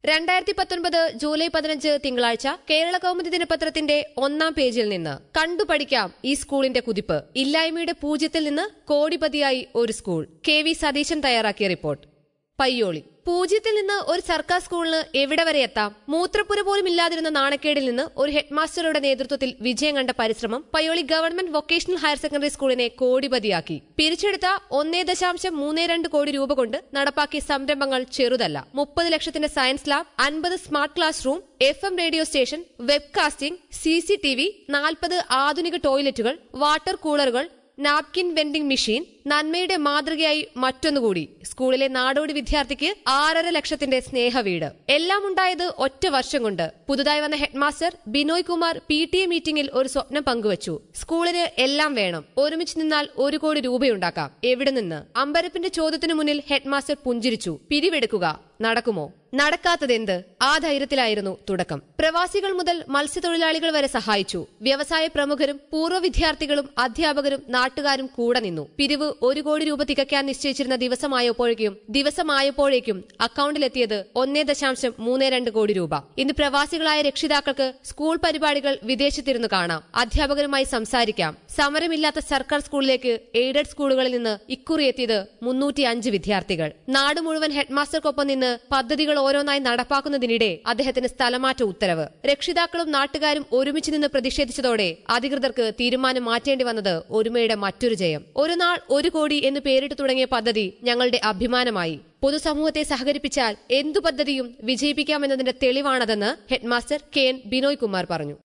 രണ്ടായിരത്തി പത്തൊൻപത് ജൂലൈ പതിനഞ്ച് തിങ്കളാഴ്ച കേരള കൗമുദി ദിനപത്രത്തിന്റെ ഒന്നാം പേജിൽ നിന്ന് കണ്ടു പഠിക്കാം ഈ സ്കൂളിന്റെ കുതിപ്പ് ഇല്ലായ്മയുടെ പൂജ്യത്തിൽ നിന്ന് കോടിപതിയായി ഒരു സ്കൂൾ കെ വി സതീശൻ തയ്യാറാക്കിയ റിപ്പോർട്ട് പയ്യോളി പൂജ്യത്തിൽ നിന്ന് ഒരു സർക്കാർ സ്കൂളിന് എവിടെ വരെ എത്താം മൂത്രപ്പുര പോലും ഇല്ലാതിരുന്ന നാണക്കേടിൽ നിന്ന് ഒരു ഹെഡ്മാസ്റ്ററുടെ നേതൃത്വത്തിൽ വിജയം കണ്ട പരിശ്രമം Payyoli government vocational higher secondary സ്കൂളിനെ കോടിപതിയാക്കി പിരിച്ചെടുത്ത ഒന്നേ ദശാംശം മൂന്ന് രണ്ട് കോടി രൂപ കൊണ്ട് നടപ്പാക്കിയ സംരംഭങ്ങൾ ചെറുതല്ല മുപ്പത് ലക്ഷത്തിന്റെ സയൻസ് ലാബ് അൻപത് smart class room F M radio station webcasting C C T V നാൽപ്പത് ആധുനിക ടോയ്ലറ്റുകൾ വാട്ടർ കൂളറുകൾ നാപ്കിൻ വെൻഡിംഗ് മെഷീൻ നന്മയുടെ മാതൃകയായി മറ്റൊന്നുകൂടി സ്കൂളിലെ നാടോടി വിദ്യാർത്ഥിക്ക് ആറര ലക്ഷത്തിന്റെ സ്നേഹവീട് എല്ലാം ഉണ്ടായത് ഒറ്റ വർഷം കൊണ്ട് പുതുതായി വന്ന headmaster Binoy Kumar P T A മീറ്റിംഗിൽ ഒരു സ്വപ്നം പങ്കുവച്ചു സ്കൂളിന് എല്ലാം വേണം ഒരുമിച്ച് നിന്നാൽ ഒരു കോടി രൂപയുണ്ടാക്കാം എവിടെ നിന്ന് അമ്പരപ്പിന്റെ ചോദ്യത്തിനു മുന്നിൽ ഹെഡ്മാസ്റ്റർ പുഞ്ചിരിച്ചു പിരിവെടുക്കുക നടക്കുമോ നടക്കാത്തതെന്ത് ആ ധൈര്യത്തിലായിരുന്നു തുടക്കം പ്രവാസികൾ മുതൽ മത്സ്യത്തൊഴിലാളികൾ വരെ സഹായിച്ചു വ്യവസായ പ്രമുഖരും പൂർവ്വ വിദ്യാർത്ഥികളും അധ്യാപകരും നാട്ടുകാരും കൂടെ നിന്നു പിരിവ് ഒരു കോടി രൂപ തികയ്ക്കാൻ നിശ്ചയിച്ചിരുന്ന ദിവസമായപ്പോഴേക്കും ദിവസമായപ്പോഴേക്കും അക്കൌണ്ടിലെത്തിയത് ഒന്നേ ദശാംശം മൂന്ന് രണ്ട് കോടി രൂപ ഇന്ന് പ്രവാസികളായ രക്ഷിതാക്കൾക്ക് സ്കൂൾ പരിപാടികൾ വിദേശത്തിരുന്ന് കാണാം അധ്യാപകരുമായി സംസാരിക്കാം സമരമില്ലാത്ത സർക്കാർ സ്കൂളിലേക്ക് എയ്ഡഡ് സ്കൂളുകളിൽ നിന്ന് ഇക്കുറി എത്തിയത് മുന്നൂറ്റി അഞ്ച് വിദ്യാർത്ഥികൾ നാട് മുഴുവൻ ഹെഡ്മാസ്റ്റർക്കൊപ്പം നിന്ന് പദ്ധതികൾ ഓരോന്നായി നടപ്പാക്കുന്നതിനിടെ അദ്ദേഹത്തിന് സ്ഥലമാറ്റ ഉത്തരവ് രക്ഷിതാക്കളും നാട്ടുകാരും ഒരുമിച്ച് നിന്ന് പ്രതിഷേധിച്ചതോടെ അധികൃതർക്ക് തീരുമാനം മാറ്റേണ്ടി വന്നത് ഒരുമയുടെ മറ്റൊരു ജയം ഒരു നാൾ ഒരു കോടി എന്ന് പേരിട്ട് തുടങ്ങിയ പദ്ധതി ഞങ്ങളുടെ അഭിമാനമായി പൊതുസമൂഹത്തെ സഹകരിപ്പിച്ചാൽ എന്തു പദ്ധതിയും വിജയിപ്പിക്കാമെന്നതിന്റെ തെളിവാണതെന്ന് headmaster K N Binoy Kumar പറഞ്ഞു